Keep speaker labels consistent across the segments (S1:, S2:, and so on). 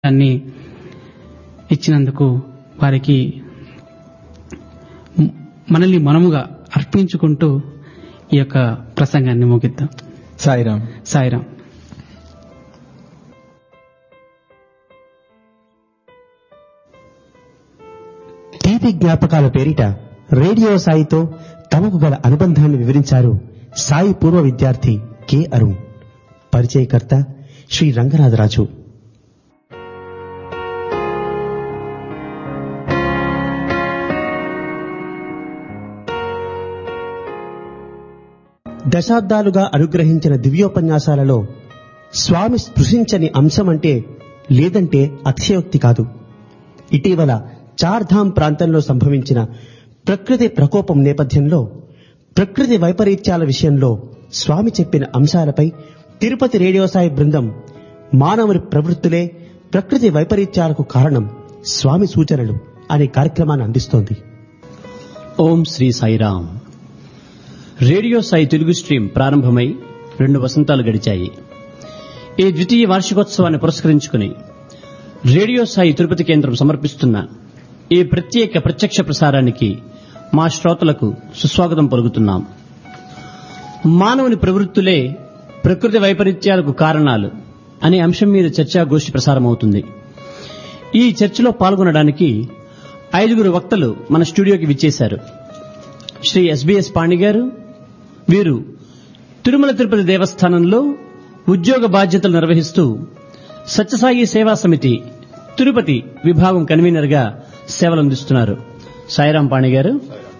S1: దాన్ని ఇచ్చినందుకు వారికి మ్- మనల్ని మనముగా అర్పించుకుంటూ ఈ యొక్క ప్రసంగాన్ని ముగిద్దాం
S2: సాయిరామ్
S1: సాయిరాం
S3: తీపి జ్ఞాపకాల పేరిట రేడియో సాయితో తమకు గల అనుబంధాన్ని వివరించారు సాయి పూర్వ విద్యార్థి కె అరుణ్ పరిచయకర్త శ్రీ రంగనాథరాజు దశాబ్దాలుగా అనుగ్రహించిన దివ్యోపన్యాసాలలో స్వామి స్పృశించని అంశం అంటే లేదంటే అతిశయోక్తి కాదు ఇటీవల చార్ధామ్ ప్రాంతంలో సంభవించిన ప్రకృతి ప్రకోపం నేపథ్యంలో ప్రకృతి వైపరీత్యాల విషయంలో స్వామి చెప్పిన అంశాలపై తిరుపతి రేడియో సాయి బృందం మానవుని ప్రవృత్తులే ప్రకృతి వైపరీత్యాలకు కారణం స్వామి సూచనలు అనే కార్యక్రమాన్ని అందిస్తోంది
S4: ఓం శ్రీ సాయిరామ్ రేడియో సాయి తెలుగు స్ట్రీమ్ ప్రారంభమై రెండు వసంతాలు గడిచాయి ఈ ద్వితీయ వార్షికోత్సవాన్ని పురస్కరించుకుని రేడియో సాయి తిరుపతి కేంద్రం సమర్పిస్తున్న ఈ ప్రత్యేక ప్రత్యక్ష ప్రసారానికి మా శ్రోతలకు సుస్వాగతం పలుకుతున్నాం మానవుని ప్రవృత్తులే ప్రకృతి వైపరీత్యాలకు కారణాలు అనే అంశం మీద చర్చాగోష్ఠి ప్రసారమవుతుంది ఈ చర్చలో పాల్గొనడానికి ఐదుగురు వక్తలు మన స్టూడియోకి విచ్చేశారు శ్రీ ఎస్బిఎస్ పాణి గారు వీరు తిరుమల తిరుపతి దేవస్థానంలో ఉద్యోగ బాధ్యతలు నిర్వహిస్తూ సత్యసాయి సేవా సమితి తిరుపతి విభాగం కన్వీనర్ గా సేవలందిస్తున్నారు సాయిరాం పాణి గారు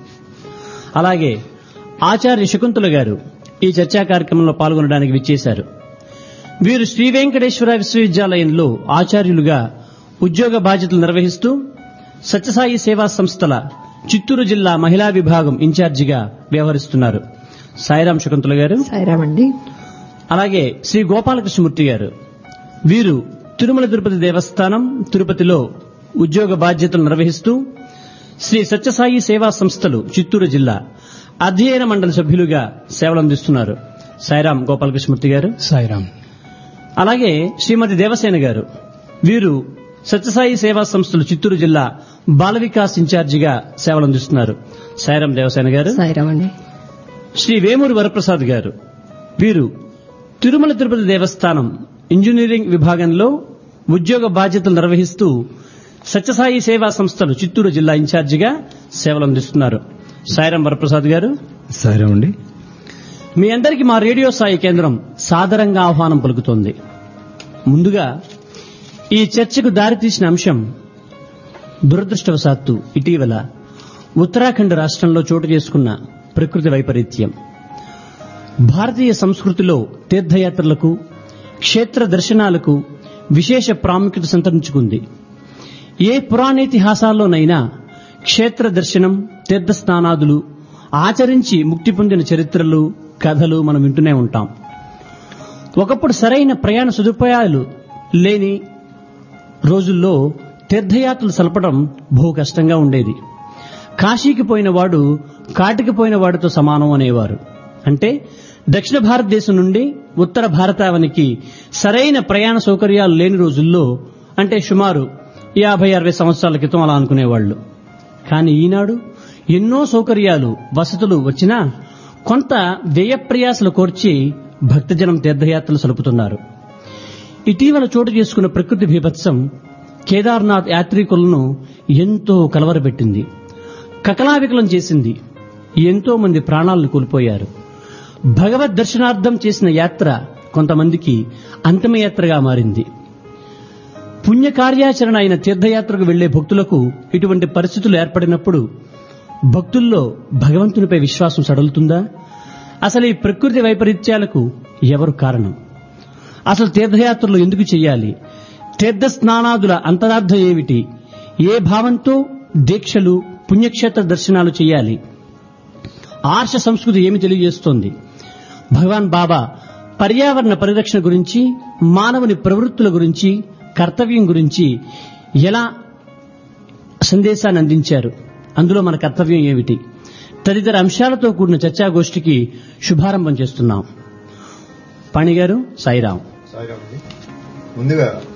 S4: అలాగే ఆచార్య శకుంతల గారు ఈ చర్చా కార్యక్రమంలో పాల్గొనడానికి విచ్చేశారు వీరు శ్రీ వెంకటేశ్వర విశ్వవిద్యాలయంలో ఆచార్యులుగా ఉద్యోగ బాధ్యతలు నిర్వహిస్తూ సత్యసాయి సేవా సంస్థల చిత్తూరు జిల్లా మహిళా విభాగం ఇన్ఛార్జిగా వ్యవహరిస్తున్నారు సాయిరాం శకుంతల గారు
S5: సాయిరామండి
S4: అలాగే శ్రీ గోపాలకృష్ణమూర్తి గారు వీరు తిరుమల తిరుపతి దేవస్థానం తిరుపతిలో ఉద్యోగ బాధ్యతలు నిర్వహిస్తూ శ్రీ సత్యసాయి సేవా సంస్థలు చిత్తూరు జిల్లా అధ్యయన మండలి సభ్యులుగా సేవలందిస్తున్నారు సాయిరాం గోపాలకృష్ణమూర్తి గారు
S2: సాయిరామ్
S4: అలాగే శ్రీమతి దేవసేన గారు వీరు సత్యసాయి సేవా సంస్థలు చిత్తూరు జిల్లా బాల వికాస్ ఇన్ఛార్జిగా సేవలందిస్తున్నారు సాయిరాం దేవసేన గారు
S5: సాయిరామండి
S4: శ్రీ వేమూరి వరప్రసాద్ గారు వీరు తిరుమల తిరుపతి దేవస్థానం ఇంజనీరింగ్ విభాగంలో ఉద్యోగ బాధ్యతలు నిర్వహిస్తూ సత్యసాయి సేవా సంస్థలు చిత్తూరు జిల్లా ఇన్ఛార్జిగా సేవలందిస్తున్నారు సాయిరాం వరప్రసాద్ గారు
S2: సాయిరామ్ అండి
S4: మీ అందరికీ మా రేడియో సాయి కేంద్రం సాదరంగా ఆహ్వానం పలుకుతోంది ముందుగా ఈ చర్చకు దారితీసిన అంశం దురదృష్టవశాత్తు ఇటీవల ఉత్తరాఖండ్ రాష్ట్రంలో చోటు చేసుకున్న ప్రకృతి వైపరీత్యం భారతీయ సంస్కృతిలో తీర్థయాత్రలకు క్షేత్ర దర్శనాలకు విశేష ప్రాముఖ్యత సంతరించుకుంది ఏ పురాణేతిహాసాల్లోనైనా క్షేత్ర దర్శనం తీర్థ స్నానాదులు ఆచరించి ముక్తి పొందిన చరిత్రలు కథలు మనం వింటూనే ఉంటాం ఒకప్పుడు సరైన ప్రయాణ సదుపాయాలు లేని రోజుల్లో తీర్థయాత్రలు సలపడం బహు కష్టంగా ఉండేది కాశీకి పోయిన వాడు కాటికి పోయిన వాడితో సమానం అనేవారు అంటే దక్షిణ భారతదేశం నుండి ఉత్తర భారతావనికి సరైన ప్రయాణ సౌకర్యాలు లేని రోజుల్లో అంటే సుమారు యాభై అరవై సంవత్సరాల క్రితం అలా అనుకునేవాళ్లు కానీ ఈనాడు ఎన్నో సౌకర్యాలు వసతులు వచ్చినా కొంత వ్యయప్రయాసలు కోర్చి భక్తజనం తీర్థయాత్రలు సలుపుతున్నారు ఇటీవల చోటు చేసుకున్న ప్రకృతి బీభత్సం కేదార్నాథ్ యాత్రికులను ఎంతో కలవరపెట్టింది కకలావికలం చేసింది ఎంతో మంది ప్రాణాలను కోల్పోయారు భగవద్ దర్శనార్థం చేసిన యాత్ర కొంతమందికి అంతిమయాత్రగా మారింది పుణ్యకార్యాచరణ అయిన తీర్థయాత్రకు వెళ్లే భక్తులకు ఇటువంటి పరిస్థితులు ఏర్పడినప్పుడు భక్తుల్లో భగవంతునిపై విశ్వాసం సడలుతుందా అసలు ఈ ప్రకృతి వైపరీత్యాలకు ఎవరు కారణం అసలు తీర్థయాత్రలు ఎందుకు చేయాలి తీర్థ స్నానాదుల అంతరార్థం ఏమిటి ఏ భావంతో దీక్షలు పుణ్యక్షేత్ర దర్శనాలు చేయాలి ఆర్ష సంస్కృతి ఏమి తెలియజేస్తోంది భగవాన్ బాబా పర్యావరణ పరిరక్షణ గురించి మానవుని ప్రవృత్తుల గురించి కర్తవ్యం గురించి ఎలా సందేశాన్ని అందించారు అందులో మన కర్తవ్యం ఏమిటి తదితర అంశాలతో కూడిన చర్చాగోష్ఠికి శుభారంభం చేస్తున్నాం పాణి గారు సాయిరాం
S6: సాయిరామ్ అండి. ముందుగా